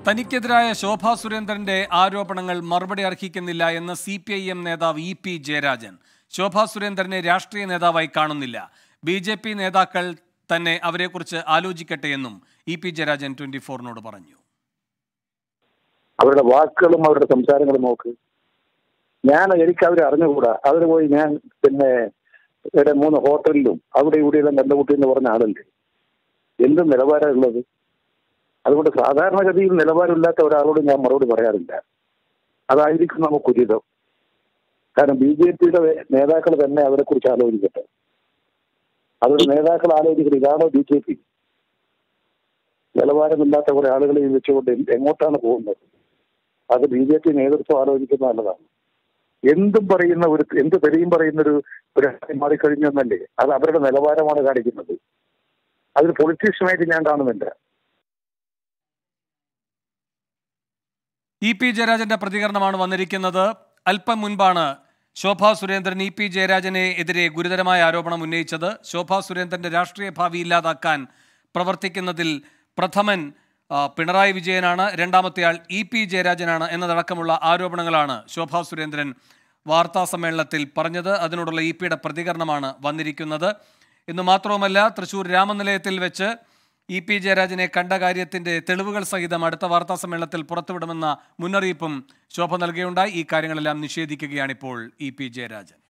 തനിക്കെതിരായ ശോഭാ സുരേന്ദ്രന്റെ ആരോപണങ്ങൾ മറുപടി അർഹിക്കുന്നില്ല എന്ന് സി പി ഐ എം നേതാവ് ഇ പി ജയരാജൻ ശോഭാ സുരേന്ദ്രനെ രാഷ്ട്രീയ നേതാവായി കാണുന്നില്ല ബി ജെ പി നേതാക്കൾ തന്നെ അവരെക്കുറിച്ച് ആലോചിക്കട്ടെ എന്നും ഇ പി ജയരാജൻ ട്വന്റി ഫോറിനോട് പറഞ്ഞു അവരുടെ വാക്കുകളും അവരുടെ സംസാരങ്ങളും നോക്ക് ഞാൻ എനിക്ക് അവരെ അറിഞ്ഞുകൂടാ അവർ പോയി ഞാൻ പിന്നെ ഇവിടെ മൂന്ന് ഹോട്ടലിലും അവിടെ ഇവിടെയെല്ലാം കണ്ടുമുട്ടി എന്ന് പറഞ്ഞ ആളല്ലേ എന്ത് നിലവാരമുള്ളത് അതുകൊണ്ട് സാധാരണഗതിയിൽ നിലവാരമില്ലാത്ത ഒരാളോട് ഞാൻ മറുപടി പറയാറില്ല അതായിരിക്കും നമുക്ക് ഉചിതം കാരണം ബി ജെ പിയുടെ നേതാക്കൾ തന്നെ അവരെ കുറിച്ച് ആലോചിക്കട്ടെ അവരുടെ നേതാക്കൾ ആലോചിക്കട്ടെ ഇതാണോ ബി ജെ പി നിലവാരമില്ലാത്ത കുറെ ആളുകളെ വെച്ചുകൊണ്ട് എങ്ങോട്ടാണ് പോകുന്നത് അത് ബി ജെ പി നേതൃത്വം ആലോചിക്കുന്നത് നല്ലതാണ് എന്തും പറയുന്ന ഒരു എന്ത് തെളിയും പറയുന്ന ഒരു ഒരു ആളായി മാറിക്കഴിഞ്ഞു എന്നല്ലേ അത് അവരുടെ നിലവാരമാണ് കാണിക്കുന്നത് അതിൽ പൊളിറ്റീഷ്യനായിട്ട് ഞാൻ കാണുന്നില്ല ഇ പി ജയരാജന്റെ പ്രതികരണമാണ് വന്നിരിക്കുന്നത് അല്പം മുൻപാണ് ശോഭാ സുരേന്ദ്രൻ ഇ പി ജയരാജനെ എതിരെ ഗുരുതരമായ ആരോപണം ഉന്നയിച്ചത് ശോഭാ സുരേന്ദ്രന്റെ രാഷ്ട്രീയ ഭാവി ഇല്ലാതാക്കാൻ പ്രവർത്തിക്കുന്നതിൽ പ്രഥമൻ ആ, പിണറായി വിജയനാണ് രണ്ടാമത്തെയാൾ ഇ പി ജയരാജനാണ് എന്നതടക്കമുള്ള ആരോപണങ്ങളാണ് ശോഭാ സുരേന്ദ്രൻ വാർത്താ സമ്മേളനത്തിൽ പറഞ്ഞത് അതിനോടുള്ള ഇ പിയുടെ പ്രതികരണമാണ് വന്നിരിക്കുന്നത് എന്ന് മാത്രവുമല്ല തൃശൂർ രാമനിലയത്തിൽ വെച്ച് ഇ പി ജയരാജനെ കണ്ട കാര്യത്തിന്റെ തെളിവുകൾ സഹിതം അടുത്ത വാർത്താ സമ്മേളനത്തിൽ പുറത്തുവിടുമെന്ന മുന്നറിയിപ്പും ശോഭ നൽകുകയുണ്ടായി ഈ കാര്യങ്ങളെല്ലാം നിഷേധിക്കുകയാണിപ്പോൾ ഇ പി ജയരാജൻ